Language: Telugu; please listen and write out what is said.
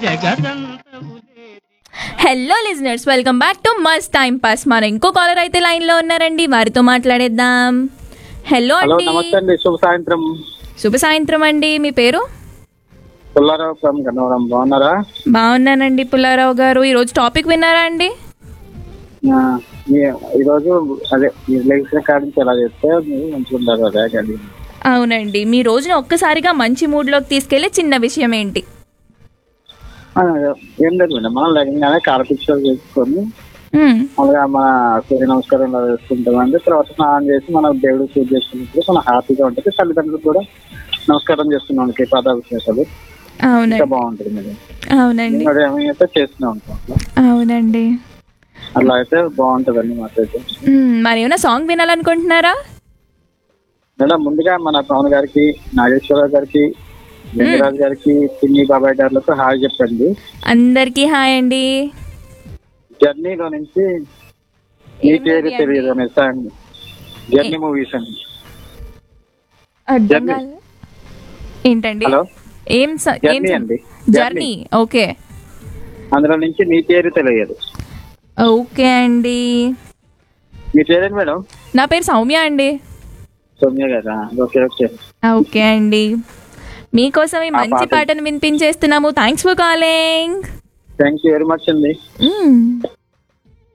Hello listeners welcome back to must time pass మన ఇంకో కాలర్ అయితే లైన్ లో ఉన్నారండి వారితో మాట్లాడేద్దాం హలో హలో అండి నమస్తే అండి శుభ సాయంత్రం శుభ సాయంత్రం అండి మీ పేరు పుల్లారావు ఫ్రమ్ గన్నవరం బాగున్నారా బాగున్నానండి పుల్లారావు గారు ఈ రోజు టాపిక్ విన్నారా అండి ఆ, మీ- ఈరోజు అదే మీరు లేచిన కాడి నుంచి ఎలా చేస్తే మీరు మంచిగా ఉంటారు అదే కానీ అవునండి మీ రోజున ఒక్కసారిగా మంచి మూడ్లోకి తీసుకెళ్లే చిన్న విషయం ఏంటి ఆ, ఏం లేదు మేడం మనం లేకగానే కాలపిక్షలు చేసుకొని మ్మ్. మామూలుగా మన సూర్య నమస్కారం ఇలా వేసుకుంటామండి తర్వాత స్నానం చేసి మనం దేవుడు పూజ చేసుకున్నప్పుడు మన హ్యాపీగా ఉంటుంది తల్లిదండ్రులకు కూడా నమస్కారం చేస్తున్నాం పాదాభిషేకాలు ఇంకా అవునండి బాగుంటుంది మేడం అవునండి మరి ఏమైతే చేస్తూనే ఉంటాం అవునండి అలా అయితే బాగుంటుందండి మాకైతే మ్మ్. మరి ఏమైనా సాంగ్ వినాలనుకుంటున్నారా మేడం ముందుగా మన పవన్ గారికి నాగేశ్వరరావు గారికి లింగరాజు గారికి పిన్ని బాబాయ్ గారులకు హాయ్ చెప్పండి అందరికీ హాయ్ అండి జర్నీలో నుంచి నీ ఏం పేరు movie తెలియదు అనే సాంగ్ జర్నీ మూవీస్ అండి అర్థం జర్నీ. కాలే. ఏంటండి హలో ఏం స- ఏం జర్నీ స- అండి. జర్నీ ఓకే అందులో నుంచి నీ పేరు తెలియదు ఓకే అండి మీ పేరేంటి మేడం నా పేరు సౌమ్య అండి సౌమ్య గారా ఓకే ఓకే ఓకే అండి మీకోసం ఈ ఆ మంచి పాట- పాటను వినిపించేస్తున్నాము thanks for calling thank you very much అండి